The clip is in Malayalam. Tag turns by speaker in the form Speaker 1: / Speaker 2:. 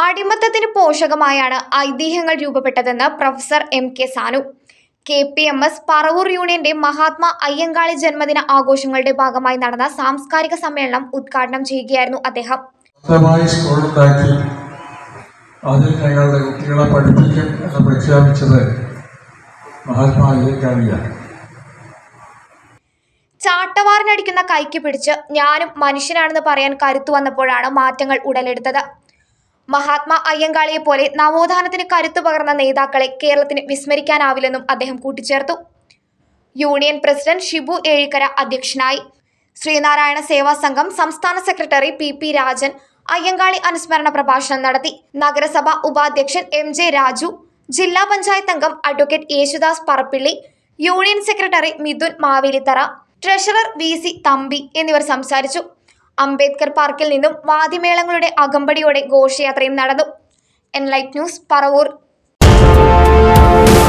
Speaker 1: അടിമത്തത്തിന് പോഷകമായാണ് ഐതിഹ്യങ്ങൾ രൂപപ്പെട്ടതെന്ന് professor M K Sanu K P M S Paravur യൂണിയന്റെ മഹാത്മാ അയ്യങ്കാളി ജന്മദിന ആഘോഷങ്ങളുടെ ഭാഗമായി നടന്ന സാംസ്കാരിക സമ്മേളനം ഉദ്ഘാടനം ചെയ്യുകയായിരുന്നു അദ്ദേഹം
Speaker 2: സ്വന്തമായി സ്കൂളുണ്ടാക്കി അതിൽ ഞങ്ങളുടെ കുട്ടികളെ പഠിപ്പിക്കും എന്ന് പ്രഖ്യാപിച്ചത് മഹാത്മാ അയ്യങ്കാളിയാണ്
Speaker 1: ചാട്ടവാറിനടിക്കുന്ന കൈക്ക് പിടിച്ച് ഞാനും മനുഷ്യനാണെന്ന് പറയാൻ കരുത്തു വന്നപ്പോഴാണ് മാറ്റങ്ങൾ ഉടലെടുത്തത് മഹാത്മാ അയ്യങ്കാളിയെ പോലെ നവോത്ഥാനത്തിന് കരുത്തു പകർന്ന നേതാക്കളെ കേരളത്തിന് വിസ്മരിക്കാനാവില്ലെന്നും അദ്ദേഹം കൂട്ടിച്ചേർത്തു യൂണിയൻ പ്രസിഡന്റ് ഷിബു ഏഴിക്കര അധ്യക്ഷനായി ശ്രീനാരായണ സേവാ സംഘം സംസ്ഥാന secretary P P Rajan Ayyankali അനുസ്മരണ പ്രഭാഷണം നടത്തി നഗരസഭ ഉപാധ്യക്ഷൻ എം ജെ രാജു ജില്ലാ പഞ്ചായത്ത് അംഗം advocate Yesudas Parappilly union secretary Mithun Mavelithara treasurer V C Thampi എന്നിവർ സംസാരിച്ചു അംബേദ്കർ പാർക്കിൽ നിന്നും വാദ്യമേളങ്ങളുടെ അകമ്പടിയോടെ ഘോഷയാത്രയും നടന്നു എൻലൈറ്റ് ന്യൂസ് പറവൂർ